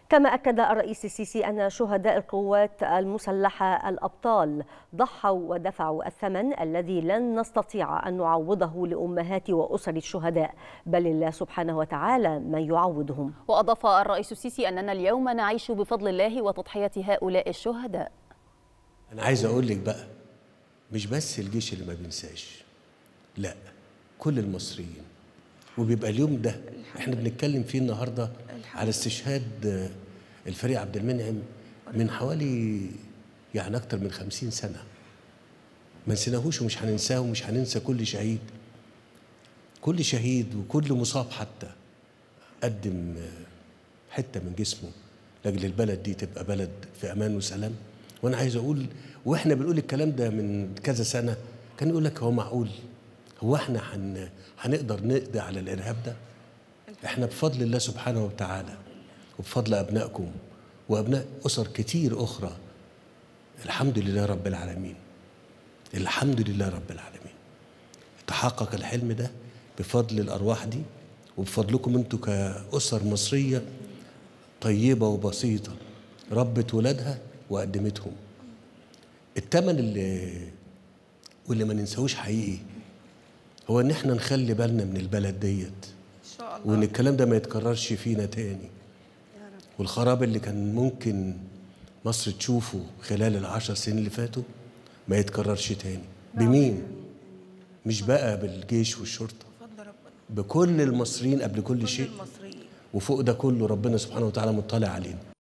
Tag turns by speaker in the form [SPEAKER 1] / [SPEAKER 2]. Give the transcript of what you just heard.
[SPEAKER 1] كما أكد الرئيس السيسي أن شهداء القوات المسلحة الأبطال ضحوا ودفعوا الثمن الذي لن نستطيع أن نعوضه لأمهات وأسر الشهداء بل الله سبحانه وتعالى من يعوضهم
[SPEAKER 2] وأضاف الرئيس السيسي أننا اليوم نعيش بفضل الله وتضحية هؤلاء الشهداء
[SPEAKER 3] أنا عايز أقول لك بقى مش بس الجيش اللي ما بينساش لا كل المصريين وبيبقى اليوم ده احنا بنتكلم فيه النهارده على استشهاد الفريق عبد المنعم من حوالي يعني اكتر من خمسين سنه ما نسيناهوش ومش هننساه ومش هننسى كل شهيد كل شهيد وكل مصاب حتى قدم حته من جسمه لاجل البلد دي تبقى بلد في امان وسلام وانا عايز اقول واحنا بنقول الكلام ده من كذا سنه كان يقول لك هو معقول هو احنا هن هنقدر نقضي على الارهاب ده احنا بفضل الله سبحانه وتعالى وبفضل ابنائكم وابناء اسر كتير اخرى الحمد لله رب العالمين الحمد لله رب العالمين تحقق الحلم ده بفضل الارواح دي وبفضلكم انتوا كاسر مصريه طيبه وبسيطه ربت ولادها وقدمتهم الثمن اللي واللي ما ننساهوش حقيقي هو ان احنا نخلي بالنا من البلد ديت وان الكلام ده ما يتكررش فينا تاني والخراب اللي كان ممكن مصر تشوفه خلال العشر سنين اللي فاتوا ما يتكررش تاني بمين مش بقى بالجيش والشرطة بكل المصريين قبل كل شيء وفوق ده كله ربنا سبحانه وتعالى مطلع علينا